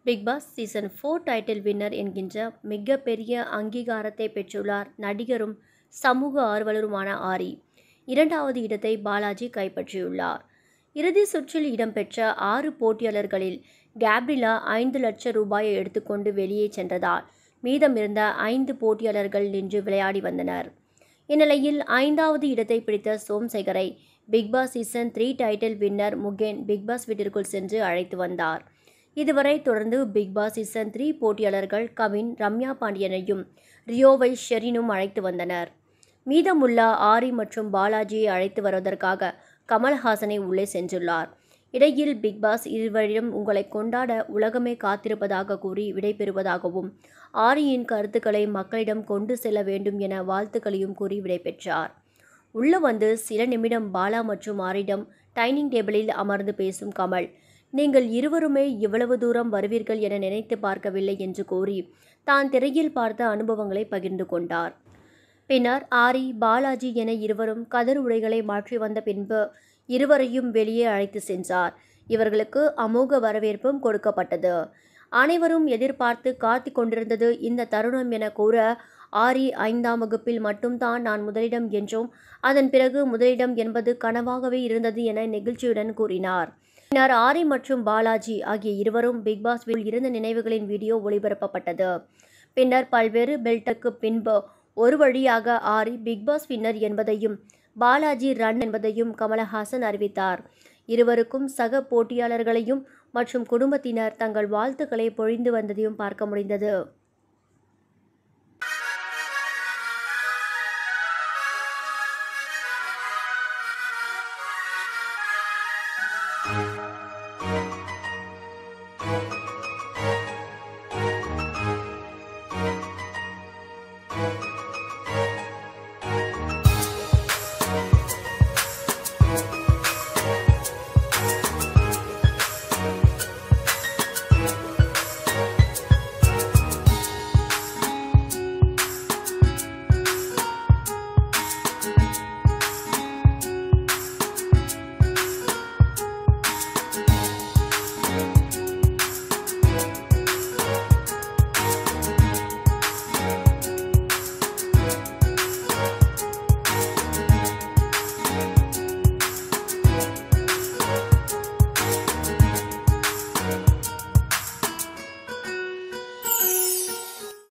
big Boss season four title winner என்கின்ற மிகப்பெரிய அங்கீகாரத்தை பெற்றுள்ளார் நடிகரும் சமூக ஆர்வலருமான ஆரி இரண்டாவது இடத்தை பாலாஜி கைப்பற்றியுள்ளார் இறுதி சுற்றில் இடம்பெற்ற ஆறு போட்டியாளர்களில் கேப்ரிலா ஐந்து லட்சம் ரூபாயை எடுத்துக்கொண்டு வெளியே சென்றதால் மீதமிருந்த ஐந்து போட்டியாளர்கள் நின்று விளையாடி வந்தனர் இந்நிலையில் ஐந்தாவது இடத்தை பிடித்த சோம்சேகரை Bigg Boss season three title winner Mugen Bigg Boss வீட்டிற்குள் சென்று அழைத்து வந்தார் இதுவரை தொடர்ந்து பிக்பாஸ் சீசன் த்ரீ போட்டியாளர்கள் கவின் ரம்யா பாண்டியனையும் ரியோவை ஷெரினும் அழைத்து வந்தனர் மீதமுள்ள ஆரி மற்றும் பாலாஜியை அழைத்து வருவதற்காக கமல்ஹாசனை உள்ளே சென்றுள்ளார் இடையில் பிக்பாஸ் இருவரிடம் உங்களை கொண்டாட உலகமே காத்திருப்பதாக கூறி விடைபெறுவதாகவும் ஆரியின் கருத்துக்களை மக்களிடம் கொண்டு செல்ல வேண்டும் என வாழ்த்துக்களையும் கூறி விடைபெற்றார் உள்ள வந்து சில நிமிடம் பாலா மற்றும் ஆரிடம் டைனிங் டேபிளில் அமர்ந்து பேசும் கமல் நீங்கள் இருவருமே இவ்வளவு தூரம் வருவீர்கள் என நினைத்து பார்க்கவில்லை என்று கூறி தான் திரையில் பார்த்த அனுபவங்களை பகிர்ந்து கொண்டார் பின்னர் ஆரி பாலாஜி என இருவரும் கதர் உடைகளை மாற்றி வந்த பின்பு இருவரையும் வெளியே அழைத்து சென்றார் இவர்களுக்கு அமோக வரவேற்பும் கொடுக்கப்பட்டது அனைவரும் எதிர்பார்த்து காத்து கொண்டிருந்தது இந்த தருணம் என கூற ஆரி ஐந்தாம் வகுப்பில் மட்டும்தான் நான் முதலிடம் என்றும் அதன் பிறகு முதலிடம் என்பது கனவாகவே இருந்தது என நெகிழ்ச்சியுடன் கூறினார் பின்னர் ஆரி மற்றும் பாலாஜி ஆகிய இருவரும் பிக்பாஸ் வீட்டில் இருந்த நினைவுகளின் வீடியோ ஒளிபரப்பப்பட்டது பின்னர் பல்வேறு பெல்ட்டுக்கு பின்பு ஒரு வழியாக ஆரி பிக்பாஸ் வின்னர் என்பதையும் பாலாஜி ரன் என்பதையும் கமலஹாசன் அறிவித்தார் இருவருக்கும் சக போட்டியாளர்களையும் மற்றும் குடும்பத்தினர் தங்கள் வாழ்த்துக்களை பொழிந்து வந்ததையும் பார்க்க முடிந்தது